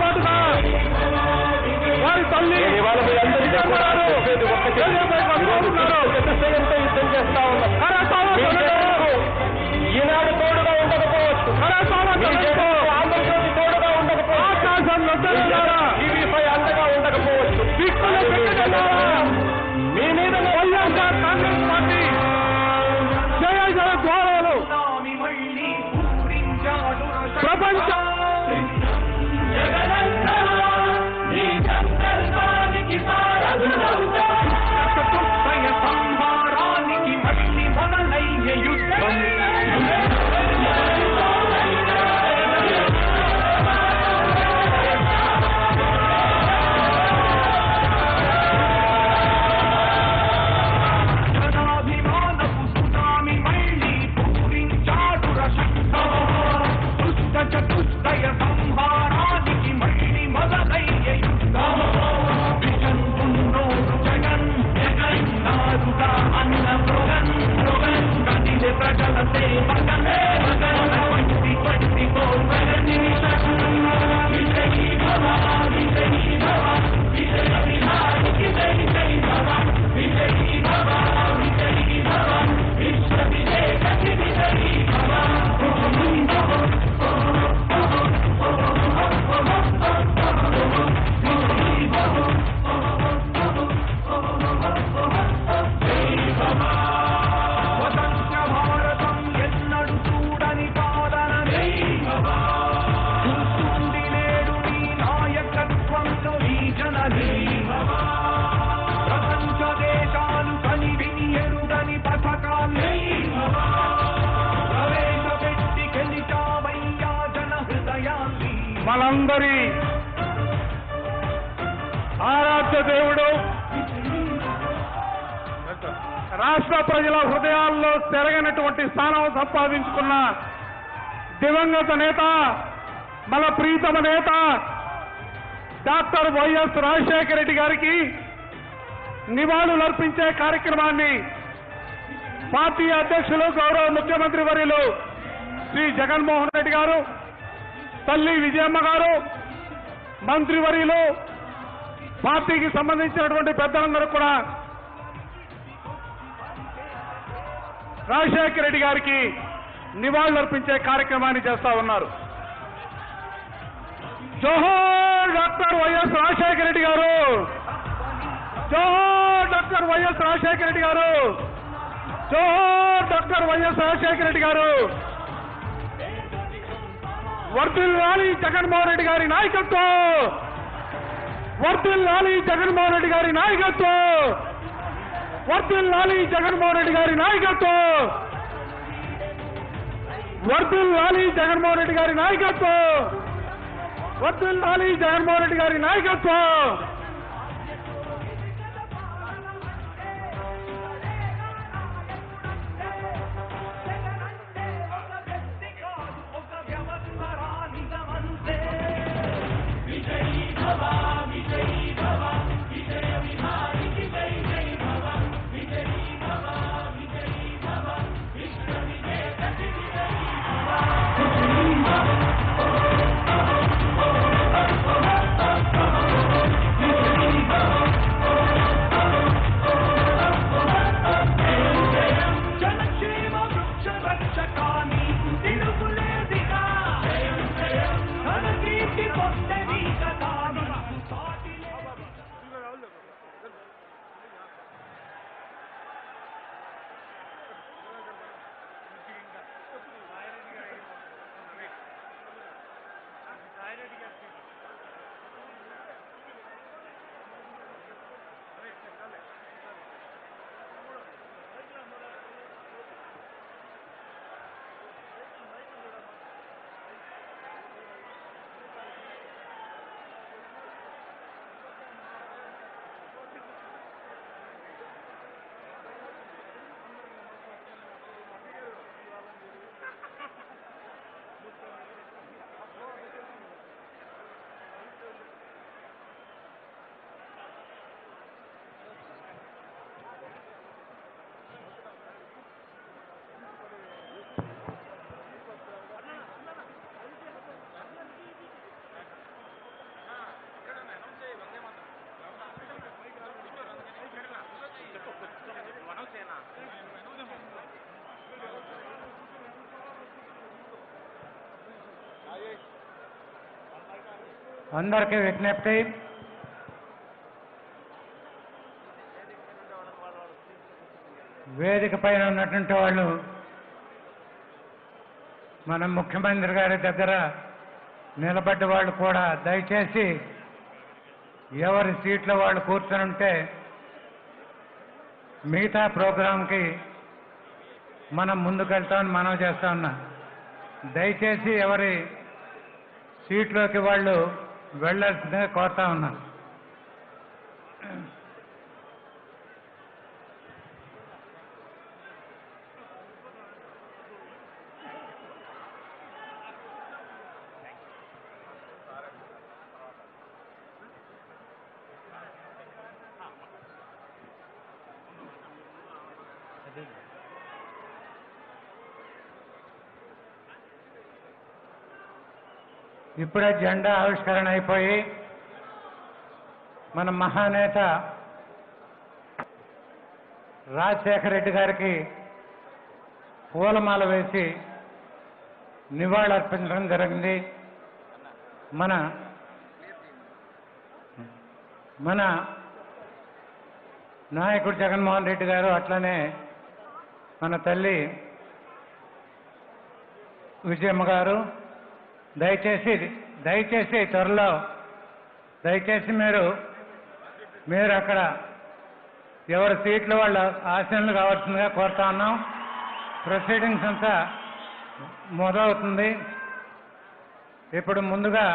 పాటుగా వారి తల్లి నేను ఇవాళ మీ అందరికీ కూడా చెప్పేది ఒక్కటే. తెలియపై పట్టుకుంటున్నారు. చతుష్టయంతో యుద్ధం చేస్తా ఉన్నాం కరతాళ మీ ధ్వనులు. జగన్కు ఈనాడు తోడుగా ఉండకపోవచ్చు కరతాళ మీ ధ్వనులతో జగన్కు ఆంధ్రజ్యోతి తోడుగా ఉండకపోవచ్చు ఆకాశం నొద్దలున్నారా టీవీపై అండగా ఉండకపోవచ్చు దిక్కులు పెట్టినారా మీ మీద వైఎస్ఆర్ కాంగ్రెస్ పార్టీ జయ జయ ద్వారాలు ప్రపంచ చతుర్థయ సంహారానికి మళ్ళీ మొదలయ్యే యుద్ధం జనాభిమానపు సునామి మళ్ళీ పూరించాడు రశక్తం దుష్ట చతుష్టయ సంహారానికి మళ్ళీ మొదలయ్యే యుద్ధం విజన్ ఉన్నోడు జగన్ జగన్ నారుగా అన్న మృగన్ మృగన్ కదిలే ప్రజల సేవకన్ మగన్ ట్వంటీ ట్వంటీ ఫోర్ నిమిషం విజయీ భవ విజయీ భవ విజయ విహారికి జై జై భవ విజయీ భవ విజయీ భవ విశ్వ విజయకి విజయీ భవ స్వతంత్ర భారతం ఎన్నడు చూడని పాలననే చూస్తుంది నేడు నీ నాయకత్వంలో ఈ జననీ ప్రపంచ దేశాలు కని విని ఎరుగని పథకాన్ని ప్రవేశపెట్టి గెలిచావయ్యా జన హృదయాన్ని మనందరి ఆరాధ్య దేవుడు రాష్ట్ర ప్రజల హృదయాల్లో తిరగనటువంటి స్థానం సంపాదించుకున్న దివంగత నేత మన ప్రీతమ నేత డాక్టర్ వైఎస్ రాజశేఖర రెడ్డి గారికి నివాళులు అర్పించే కార్యక్రమాన్ని పార్టీ అధ్యక్షులు గౌరవ ముఖ్యమంత్రి వర్యులు శ్రీ జగన్మోహన్ రెడ్డి గారు తల్లి విజయమ్మ గారు మంత్రివర్యులు పార్టీకి సంబంధించినటువంటి పెద్దలందరూ కూడా రాజశేఖర రెడ్డి గారికి నివాళులర్పించే కార్యక్రమాన్ని చేస్తా ఉన్నారు జోహోర్ డాక్టర్ వైఎస్ రాజశేఖర రెడ్డి గారు జోహోర్ డాక్టర్ వైఎస్ రాజశేఖర రెడ్డి గారు జోహోర్ డాక్టర్ వైఎస్ రాజశేఖర రెడ్డి గారు వర్ధిల్లాలి జగన్మోహన్ రెడ్డి గారి నాయకత్వం వర్ధిల్లాలి జగన్మోహన్ రెడ్డి గారి నాయకత్వం వర్ధిల్లాలి జగన్మోహన్ రెడ్డి గారి నాయకత్వం వర్ధిల్లాలి జగన్మోహన్ రెడ్డి గారి నాయకత్వం వర్ధిల్లాలి జగన్మోహన్ రెడ్డి గారి నాయకత్వం ఒక వ్యవస్థరానిదమంతే విజయీ భవ విజయీ భవ విజయ విహారికి జై జై భవ విజయీ భవ విజయీ భవ విశ్వ విజేతకి విజయీ జనక్షేమ వృక్ష రక్షకాని తిరుగులేదిగా ఘన కీర్తి పొందని కదా నీకు సాటి లేదు. అందరికీ విజ్ఞప్తి వేదిక పైన ఉన్నటువంటి వాళ్ళు మన ముఖ్యమంత్రి గారి దగ్గర నిలబడ్డ వాళ్ళు కూడా దయచేసి ఎవరి సీట్లో వాళ్ళు కూర్చొని ఉంటే మిగతా ప్రోగ్రాంకి మనం ముందుకెళ్తామని మనం చేస్తా ఉన్నాం దయచేసి ఎవరి సీట్లోకి వాళ్ళు వెళ్ళాల్సిందిగా కోరుతా ఉన్నాం ఇప్పుడే జెండా ఆవిష్కరణ అయిపోయి మన మహానేత రాజశేఖర రెడ్డి గారికి పూలమాల వేసి నివాళులర్పించడం జరిగింది మన మన నాయకుడు జగన్మోహన్ రెడ్డి గారు అట్లనే మన తల్లి విజయమ్మ గారు దయచేసి దయచేసి త్వరలో దయచేసి మీరు మీరు అక్కడ ఎవరి సీట్లు వాళ్ళ ఆశీనులు కావాల్సిందిగా కోరుతా ఉన్నాం ప్రొసీడింగ్స్ అంతా మొదలవుతుంది ఇప్పుడు ముందుగా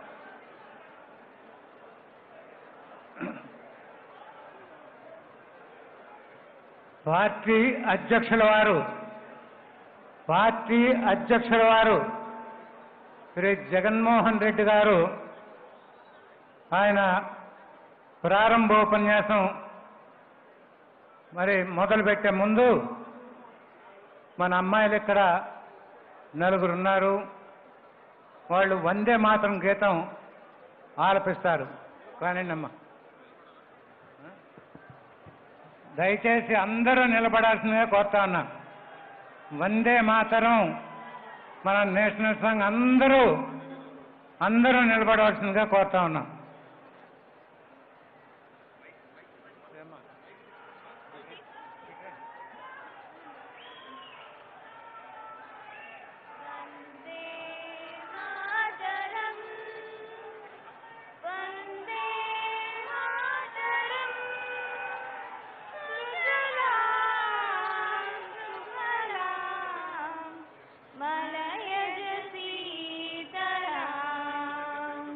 పార్టీ అధ్యక్షుల వారు పార్టీ అధ్యక్షుల వారు శ్రీ జగన్మోహన్ రెడ్డి గారు ఆయన ప్రారంభోపన్యాసం మరి మొదలుపెట్టే ముందు మన అమ్మాయిలు ఇక్కడ నలుగురు ఉన్నారు వాళ్ళు వందే మాత్రం గీతం ఆలపిస్తారు కానివ్వండి దయచేసి అందరూ నిలబడాల్సిందిగా కోరుతా ఉన్నా వందే మాతరం మన నేషనల్ సాంగ్ అందరూ అందరూ నిలబడవలసిందిగా కోరుతా ఉన్నాం वन्दे मातरम् वन्दे मातरम् सुजलां सुफलां मलयज सीतराम्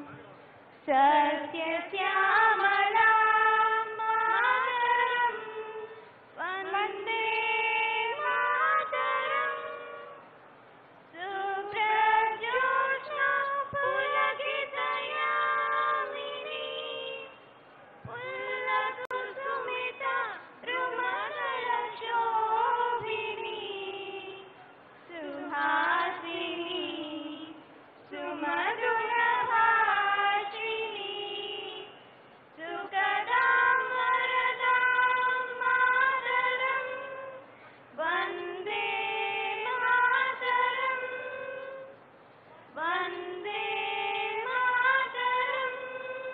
सत्यश्यामलां मातरम् वन्दे मातरम् सुप्रजोषा पुलकितयामिनी पुल्लकुसुमिता रुमलशोभिनी सुहासिनी सुमधुरभाषिणी सुखदां वरदां मातरम् वन्दे मातरम् वन्दे मातरम्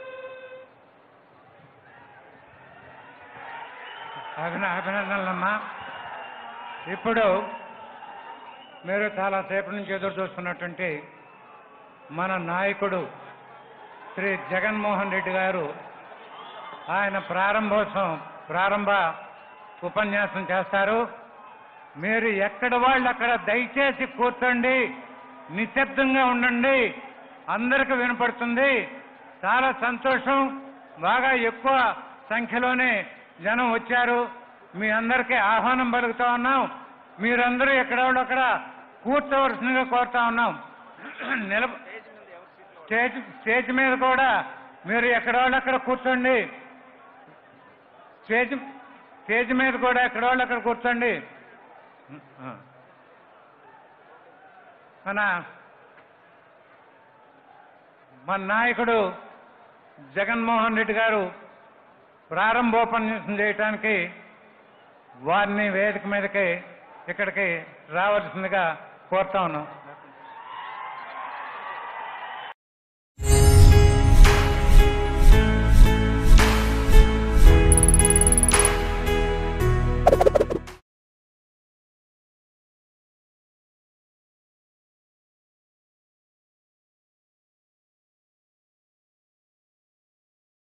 అభిన అభినందనలమ్మా ఇప్పుడు మీరు చాలాసేపు నుంచి ఎదురు చూస్తున్నటువంటి మన నాయకుడు శ్రీ జగన్మోహన్ రెడ్డి గారు ఆయన ప్రారంభోత్సవం ప్రారంభ ఉపన్యాసం చేస్తారు మీరు ఎక్కడ వాళ్ళు అక్కడ దయచేసి కూర్చోండి నిశ్శబ్దంగా ఉండండి అందరికి వినపడుతుంది చాలా సంతోషం బాగా ఎక్కువ సంఖ్యలోనే జనం వచ్చారు మీ అందరికీ ఆహ్వానం పలుకుతా ఉన్నాం మీరందరూ ఎక్కడ వాళ్ళు అక్కడ కూర్చోవలసిందిగా కోరుతా ఉన్నాం నిలబ స్టేజ్ స్టేజ్ మీద కూడా మీరు ఎక్కడ వాళ్ళు అక్కడ కూర్చోండి స్టేజ్ స్టేజ్ మీద కూడా ఎక్కడ వాళ్ళు అక్కడ కూర్చోండి మన మన నాయకుడు జగన్మోహన్ రెడ్డి గారు ప్రారంభోపన్యాసం చేయటానికి వారిని వేదిక మీదకి ఇక్కడికి రావాల్సిందిగా కోరుతా ఉన్నాం